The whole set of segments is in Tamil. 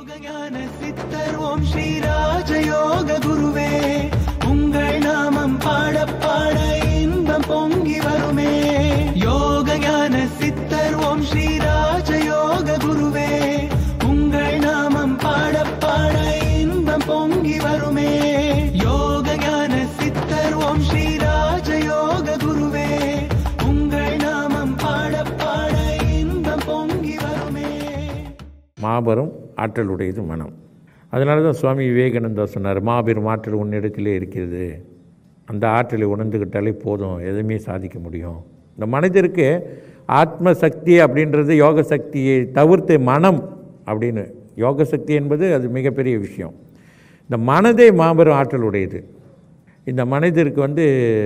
யோகஞான சித்தர் ஓம் ஸ்ரீராஜயோக குருவே உங்கள் நாமம் பாட பாட இன்பம் பொங்கி வருமே யோகஞான சித்தர் ஓம் ஸ்ரீராஜயோக குருவே உங்கள் நாமம் பாட பாட இன்பம் பொங்கி வருமே யோகஞான சித்தர் ஓம் ஸ்ரீராஜயோக குருவே உங்கள் நாமம் பாட பாட இன்பம் பொங்கி வருமே மாபெரும் ஆற்றலுடையது மனம் அதனால தான் சுவாமி விவேகானந்தா சொன்னார் மாபெரும் ஆற்றல் உன்னிடத்திலே இருக்கிறது அந்த ஆற்றலை உணர்ந்துக்கிட்டாலே போதும் எதுவுமே சாதிக்க முடியும் இந்த மனிதருக்கு ஆத்ம சக்தி அப்படின்றது யோக சக்தியை தவிர்த்து மனம் அப்படின்னு யோக சக்தி என்பது அது மிகப்பெரிய விஷயம் இந்த மனதே மாபெரும் ஆற்றல் உடையது இந்த மனிதருக்கு வந்து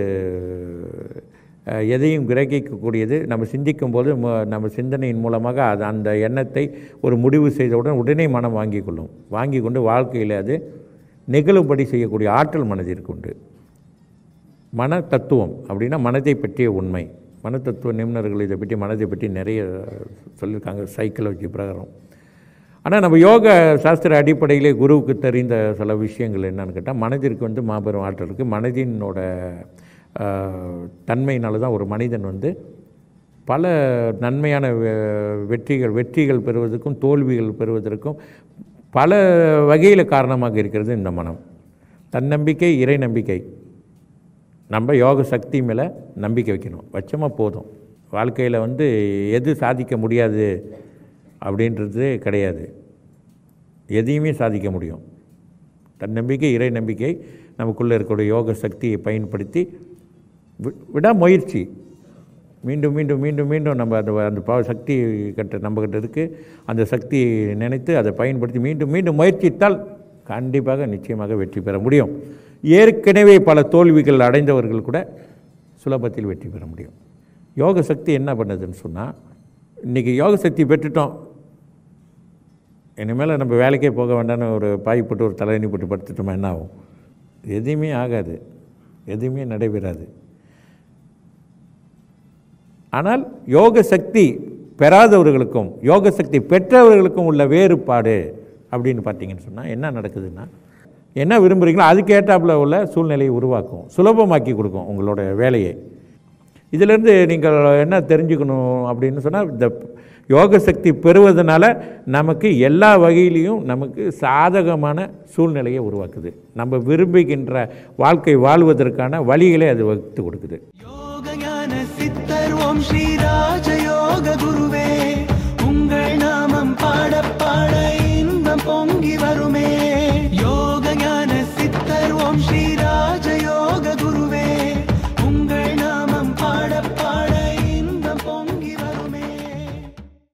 அஹ், எதையும் கிரகிக்கக்கூடியது நம்ம சிந்திக்கும் போது ம- நம்ம சிந்தனையின் மூலமாக அது அந்த எண்ணத்தை ஒரு முடிவு செய்தவுடன் உடனே மனம் வாங்கி கொள்ளும் வாங்கி கொண்டு வாழ்க்கையில் அது நிகழும்படி செய்யக்கூடிய ஆற்றல் மனதிற்கு உண்டு மன தத்துவம் அப்படின்னா மனதை பற்றிய உண்மை மன தத்துவ நிபுணர்கள் இதை பற்றி மனதை பற்றி நிறைய சொல்லியிருக்காங்க சைக்காலஜி பிரகாரம் ஆனால் நம்ம யோக சாஸ்திர அடிப்படையிலே குருவுக்கு தெரிந்த சில விஷயங்கள் என்னன்னு கேட்டால் மனதிற்கு வந்து மாபெரும் ஆற்றல் இருக்குது மனதினோட ஆஹ், தன்மையினால தான் ஒரு மனிதன் வந்து பல நன்மையான வெ- வெற்றிகள் வெற்றிகள் பெறுவதற்கும் தோல்விகள் பெறுவதற்கும் பல வகையில் காரணமாக இருக்கிறது இந்த மனம் தன்னம்பிக்கை இறை நம்பிக்கை நம்ம யோக சக்தி மேலே நம்பிக்கை வைக்கணும் வச்சோமா போதும் வாழ்க்கையில் வந்து எது சாதிக்க முடியாது அப்படின்றது கிடையாது எதையுமே சாதிக்க முடியும் தன்னம்பிக்கை இறை நம்பிக்கை நமக்குள்ளே இருக்கக்கூடிய யோக சக்தியை பயன்படுத்தி வி- விடாமுயற்சி மீண்டும் மீண்டும் மீண்டும் மீண்டும் நம்ம அந்த அந்த ப சக்தி கிட்ட நம்மக்கிட்ட இருக்குது அந்த சக்தியை நினைத்து அதை பயன்படுத்தி மீண்டும் மீண்டும் முயற்சித்தால் கண்டிப்பாக நிச்சயமாக வெற்றி பெற முடியும் ஏற்கனவே பல தோல்விகள் அடைந்தவர்கள் கூட சுலபத்தில் வெற்றி பெற முடியும் யோக சக்தி என்ன பண்ணுதுன்னு சொன்னால் இன்றைக்கி யோக சக்தி பெற்றுட்டோம் இனிமேல் நம்ம வேலைக்கே போக வேண்டாம்னு ஒரு பாய் போட்டு ஒரு தலையணி போட்டு படுத்துட்டோமா என்ன ஆகும் எதுவுமே ஆகாது எதுவுமே நடைபெறாது ஆனால் யோக சக்தி பெறாதவர்களுக்கும் யோக சக்தி பெற்றவர்களுக்கும் உள்ள வேறுபாடு அப்படின்னு பார்த்தீங்கன்னு சொன்னால் என்ன நடக்குதுன்னா என்ன விரும்புகிறீங்களோ அதுக்கேற்றாப்புல உள்ள சூழ்நிலையை உருவாக்கும் சுலபமாக்கி கொடுக்கும் உங்களோட வேலையை இதிலிருந்து நீங்கள் என்ன தெரிஞ்சுக்கணும் அப்படின்னு சொன்னால் இந்த யோக சக்தி பெறுவதனால நமக்கு எல்லா வகையிலையும் நமக்கு சாதகமான சூழ்நிலையை உருவாக்குது நம்ம விரும்புகின்ற வாழ்க்கை வாழ்வதற்கான வழிகளை அது வகுத்து கொடுக்குது யோகஞான சித்தர் ஓம் ஸ்ரீராஜயோக குரு